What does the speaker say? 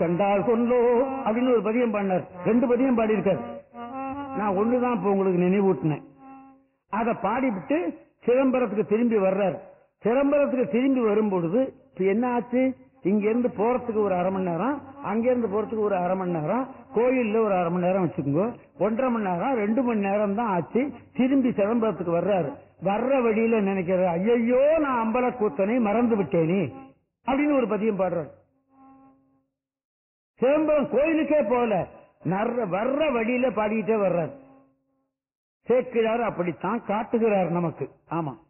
கண்டால் சொல்லோ அப்படின்னு ஒரு பதியம் பாடினார் ரெண்டு பதியம் பாடியிருக்கார் நான் ஒண்ணுதான் இப்ப உங்களுக்கு நினைவூட்டினேன் அதை பாடிவிட்டு சிதம்பரத்துக்கு திரும்பி வர்றார் சிதம்பரத்துக்கு திரும்பி வரும் பொழுது இப்ப என்ன ஆச்சு இங்க இருந்து போறதுக்கு ஒரு அரை மணி நேரம் அங்க இருந்து போறதுக்கு ஒரு அரை மணி நேரம் கோயில்ல ஒரு அரை மணி நேரம் வச்சுக்கோங்க ஒன்றரை மணி நேரம் ரெண்டு மணி நேரம் தான் ஆச்சு திரும்பி சிதம்பரத்துக்கு வர்றாரு வர்ற வழியில நினைக்கிறாரு ஐயையோ நான் அம்பல கூத்தனை மறந்து விட்டேனே அப்படின்னு ஒரு பதியம் பாடுறாரு சிதம்பரம் கோயிலுக்கே போல நர்ற வர்ற வழியில பாடிக்கிட்டே வர்றார் சேக்கிழார் அப்படித்தான் காட்டுகிறார் நமக்கு ஆமா